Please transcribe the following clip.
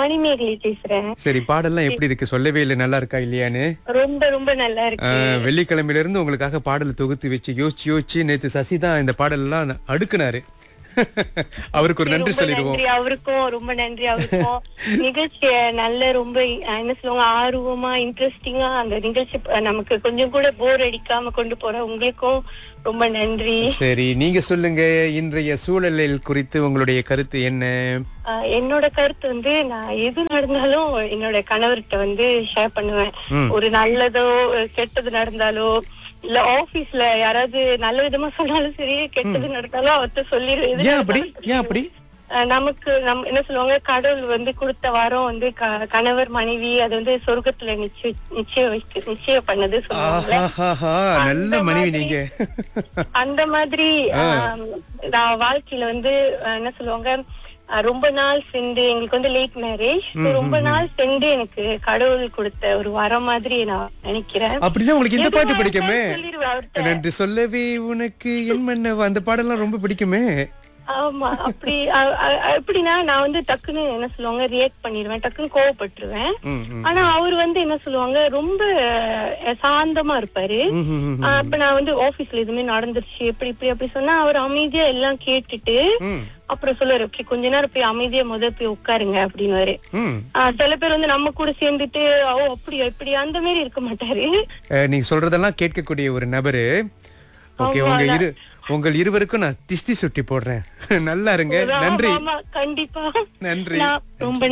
மணிமேகலை பேசுறேன் சரி பாடல்லாம் எப்படி இருக்கு சொல்லவே இல்லை நல்லா இருக்கா இல்லையான்னு ரொம்ப ரொம்ப நல்லா ஆ, இருக்கு வெள்ளிக்கிழமையில இருந்து உங்களுக்காக பாடல் தொகுத்து வச்சு யோசிச்சு யோசிச்சு நேத்து சசி தான் இந்த பாடல் எல்லாம் அடுக்குனாரு அவருக்கு ஒரு நன்றி ரொம்ப சொல்லிடுவோம் நன்றி அவருக்கும் ரொம்ப நன்றி அவருக்கும் நிகழ்ச்சிய நல்ல ரொம்ப அஹ், என்ன சொல்லுவாங்க ஆர்வமா இன்ட்ரெஸ்டிங்கா அந்த நிகழ்ச்சி ப- நமக்கு கொஞ்சம் கூட போர் அடிக்காம கொண்டு போற உங்களுக்கும் ரொம்ப நன்றி சரி நீங்க சொல்லுங்க இன்றைய சூழலில் குறித்து உங்களுடைய கருத்து என்ன அஹ், என்னோட கருத்து வந்து நான் எது நடந்தாலும் என்னோட கணவர்கிட்ட வந்து ஷேர் பண்ணுவேன் ம். ஒரு நல்லதோ அஹ், கெட்டது நடந்தாலோ இல்ல ஆபீஸ்ல யாராவது நல்ல விதமா சொன்னாலும் சரி கெட்டது நடந்தாலும் அவர்கிட்ட சொல்லிடுவேன் ஏன் அப்படி ஏன் அப்படி அஹ் நமக்கு நம்ம என்ன சொல்லுவாங்க கடவுள் வந்து கொடுத்த வாரம் வந்து க- கணவர் மனைவி அது வந்து சொர்க்கத்துல நிச்சய நிச்சயம் வைக்க நிச்சயம் பண்ணது சொல்லுவாங்கல்ல ஆஹாஹா, நல்ல மனைவி நீங்க அந்த மாதிரி ஆம், நான் வாழ்க்கையில வந்து அஹ், என்ன சொல்லுவாங்க அஹ், ரொம்ப நாள் சென்று எங்களுக்கு வந்து லேட் மேரேஜ் ரொம்ப நாள் சென்று எனக்கு கடவுள் கொடுத்த ஒரு வரம் மாதிரி நான் நினைக்கிறேன் அப்படின்னா உங்களுக்கு இந்த எதுவா பாட்டு பிடிக்குமே இருந்தாலும் சொல்லிடுவேன் அவர்ட்ட. நன்றி சொல்லவே உனக்கு என் மன்னவ அந்த பாடல்லாம் ரொம்ப பிடிக்குமே ஆமா அப்படி அ- அ- எப்படின்னா நான் வந்து டக்குன்னு என்ன சொல்லுவாங்க ரியாக்ட் பண்ணிடுவேன் டக்குன்னு கோவப்பட்டுருவேன் ம், ம். ஆனா அவர் வந்து என்ன சொல்லுவாங்க ரொம்ப அஹ், சாந்தமா இருப்பாரு ம், ம், ம், அஹ், அப்ப நான் வந்து ஆபீஸ்ல எதுவுமே நடந்துருச்சு எப்படி இப்படி அப்படி சொன்னா அவர் அமைதியா எல்லாம் கேட்டுட்டு ம், அப்புறம் சொல்லுவாரு "Okay, கொஞ்ச நேரம் போய் அமைதியா முத போய் உட்காருங்க அப்படின்னு ம். சில பேர் வந்து நம்ம கூட சேர்ந்துட்டு ஓ அப்படியா இப்படி அந்த மாதிரி இருக்க மாட்டாரு அஹ், நீங்க சொல்றதெல்லாம் கேட்கக்கூடிய ஒரு நபரு ஓகே உங்க இரு உங்கள் இருவருக்கும் நான் திஷ்டி சுட்டி போடுறேன் நல்லா இருங்க நன்றி ஆமா கண்டிப்பா நன்றி நான் ரொம்ப